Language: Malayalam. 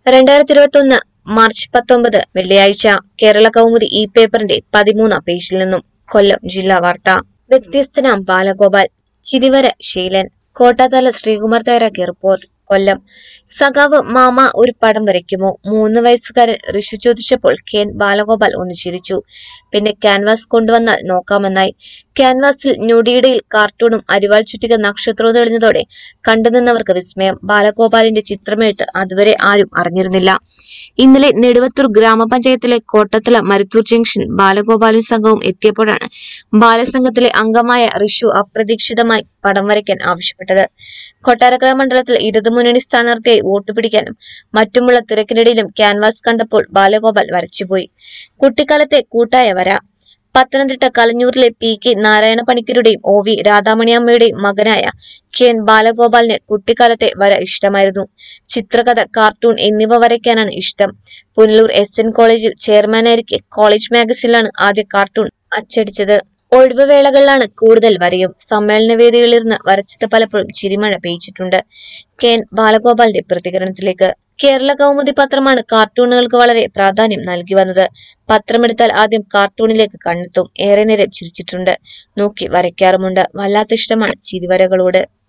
രണ്ടായിരത്തി ഇരുപത്തി ഒന്ന് മാർച്ച് പത്തൊമ്പത് വെള്ളിയാഴ്ച കേരള കൗമുദി ഈ പേപ്പറിന്റെ പതിമൂന്നാം പേജിൽ നിന്നും കൊല്ലം ജില്ലാ വാർത്ത വ്യത്യസ്തനാം ബാലഗോപാൽ ചിരിവര ശീലൻ കോട്ടാത്തല ശ്രീകുമാർ തയ്യാറാക്കിയ റിപ്പോർട്ട് കൊല്ലം സഖാവ് മാമ ഒരു പടം വരയ്ക്കുമോ മൂന്ന് വയസ്സുകാരൻ ഋഷു ചോദിച്ചപ്പോൾ കെ എൻ ബാലഗോപാൽ ഒന്ന് ചിരിച്ചു പിന്നെ ക്യാൻവാസ് കൊണ്ടുവന്നാൽ നോക്കാമെന്നായി ക്യാൻവാസിൽ ഞൊടിയിടയിൽ കാർട്ടൂണും അരിവാൾ ചുറ്റിക നക്ഷത്രവും തെളിഞ്ഞതോടെ കണ്ടുനിന്നവർക്ക് വിസ്മയം ബാലഗോപാലിന്റെ ചിത്രമെഴുത്ത് അതുവരെ ആരും അറിഞ്ഞിരുന്നില്ല ഇന്നലെ നെടുവത്തൂർ ഗ്രാമപഞ്ചായത്തിലെ കോട്ടത്തല മരുത്തൂർ ജംഗ്ഷൻ ബാലഗോപാലും സംഘവും എത്തിയപ്പോഴാണ് ബാലസംഘത്തിലെ അംഗമായ ഋഷു അപ്രതീക്ഷിതമായി പടം വരയ്ക്കാൻ ആവശ്യപ്പെട്ടത് കൊട്ടാരക്കര മണ്ഡലത്തിൽ ഇടതുമുന്നണി സ്ഥാനാർത്ഥിയായി വോട്ട് പിടിക്കാനും മറ്റുമുള്ള തിരക്കിനിടയിലും ക്യാൻവാസ് കണ്ടപ്പോൾ ബാലഗോപാൽ വരച്ചുപോയി കുട്ടിക്കാലത്തെ കൂട്ടായ വര പത്തനംതിട്ട കലഞ്ഞൂരിലെ പി കെ നാരായണ പണിക്കരുടെയും ഒ വി രാധാമണിയമ്മയുടെയും മകനായ കെ എൻ ബാലഗോപാലിന് കുട്ടിക്കാലത്തെ വര ഇഷ്ടമായിരുന്നു ചിത്രകഥ കാർട്ടൂൺ എന്നിവ വരയ്ക്കാനാണ് ഇഷ്ടം പുനലൂർ എസ് എൻ കോളേജിൽ ചെയർമാനായിരിക്കെ കോളേജ് മാഗസിനിലാണ് ആദ്യ കാർട്ടൂൺ അച്ചടിച്ചത് ഒഴിവ് വേളകളിലാണ് കൂടുതൽ വരയും സമ്മേളന വേദികളിലിരുന്ന് വരച്ചത് പലപ്പോഴും ചിരിമഴ പെയ്ച്ചിട്ടുണ്ട് കെ എൻ ബാലഗോപാലിന്റെ പ്രതികരണത്തിലേക്ക് കേരള കൗമുദി പത്രമാണ് കാർട്ടൂണുകൾക്ക് വളരെ പ്രാധാന്യം നൽകി വന്നത് പത്രമെടുത്താൽ ആദ്യം കാർട്ടൂണിലേക്ക് കണ്ണെത്തും ഏറെ നേരം ചിരിച്ചിട്ടുണ്ട് നോക്കി വരയ്ക്കാറുമുണ്ട് വല്ലാത്ത ഇഷ്ടമാണ് ചിരിവരകളോട്